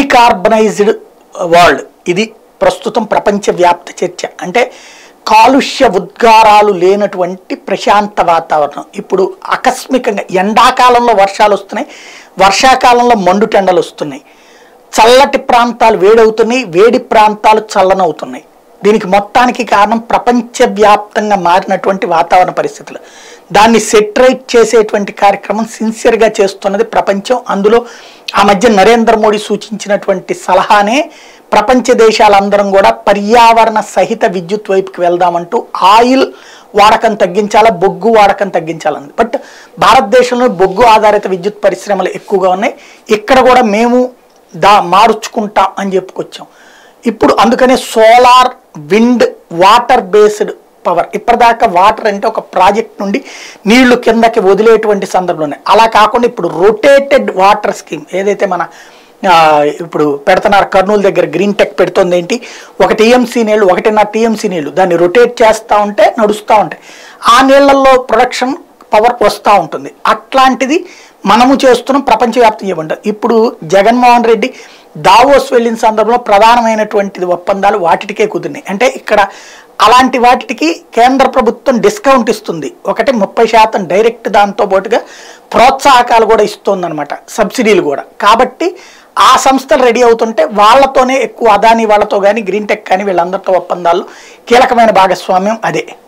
decarbonised world ఇది ప్రస్తుతం ప్రపంచవ్యాప్త చర్చ అంటే కాలుష్య ఉద్గారాలు లేనటువంటి ప్రశాంత వాతావరణం ఇప్పుడు ఆకస్మికంగా ఎండాకాలంలో వర్షాలు వస్తున్నాయి వర్షాకాలంలో మండుటెండలు వస్తున్నాయి చల్లటి ప్రాంతాలు వేడవుతున్నాయి వేడి ప్రాంతాలు చల్లనవుతున్నాయి దీనికి మొత్తానికి కారణం ప్రపంచవ్యాప్తంగా మారినటువంటి వాతావరణ పరిస్థితులు దాన్ని సెటరైట్ చేసేటువంటి కార్యక్రమం సిన్సియర్గా చేస్తున్నది ప్రపంచం అందులో ఆ మధ్య నరేంద్ర మోడీ సూచించినటువంటి సలహానే ప్రపంచ దేశాలందరం కూడా పర్యావరణ సహిత విద్యుత్ వైపుకి వెళ్దామంటూ ఆయిల్ వాడకం తగ్గించాలా బొగ్గు వాడకం తగ్గించాలని బట్ భారతదేశంలో బొగ్గు ఆధారిత విద్యుత్ పరిశ్రమలు ఎక్కువగా ఉన్నాయి ఇక్కడ కూడా మేము దా మార్చుకుంటాం అని చెప్పుకొచ్చాం ఇప్పుడు అందుకనే solar wind water based power ఇప్పటిదాకా వాటర్ అంటే ఒక ప్రాజెక్ట్ నుండి నీళ్లు కిందకి వదిలేటువంటి సందర్భంలోనే అలా కాకుండా ఇప్పుడు రొటేటెడ్ వాటర్ స్కీమ్ ఏదైతే మన ఆ, ఇప్పుడు పెడుతున్నారు కర్నూలు దగ్గర గ్రీన్ టెక్ పెడుతుంది ఏంటి ఒక టీఎంసీ నీళ్ళు ఒకటిన్నర టీఎంసీ నీళ్ళు దాన్ని రొటేట్ చేస్తూ ఉంటే నడుస్తూ ఉంటాయి ఆ నీళ్ళల్లో ప్రొడక్షన్ పవర్ వస్తూ ఉంటుంది అట్లాంటిది మనము చేస్తున్నాం ప్రపంచవ్యాప్తం చేయమంట ఇప్పుడు జగన్మోహన్ రెడ్డి దావోస్ వెళ్ళిన సందర్భంలో ప్రధానమైనటువంటిది ఒప్పందాలు వాటికే కుదిరినాయి అంటే ఇక్కడ అలాంటి వాటికి కేంద్ర ప్రభుత్వం డిస్కౌంట్ ఇస్తుంది ఒకటి ముప్పై శాతం డైరెక్ట్ దాంతో పాటుగా ప్రోత్సాహకాలు కూడా ఇస్తుందన్నమాట సబ్సిడీలు కూడా కాబట్టి ఆ సంస్థలు రెడీ అవుతుంటే వాళ్ళతోనే ఎక్కువ అదాని వాళ్ళతో కానీ గ్రీన్ టెక్ కానీ వీళ్ళందరితో ఒప్పందాలు కీలకమైన భాగస్వామ్యం అదే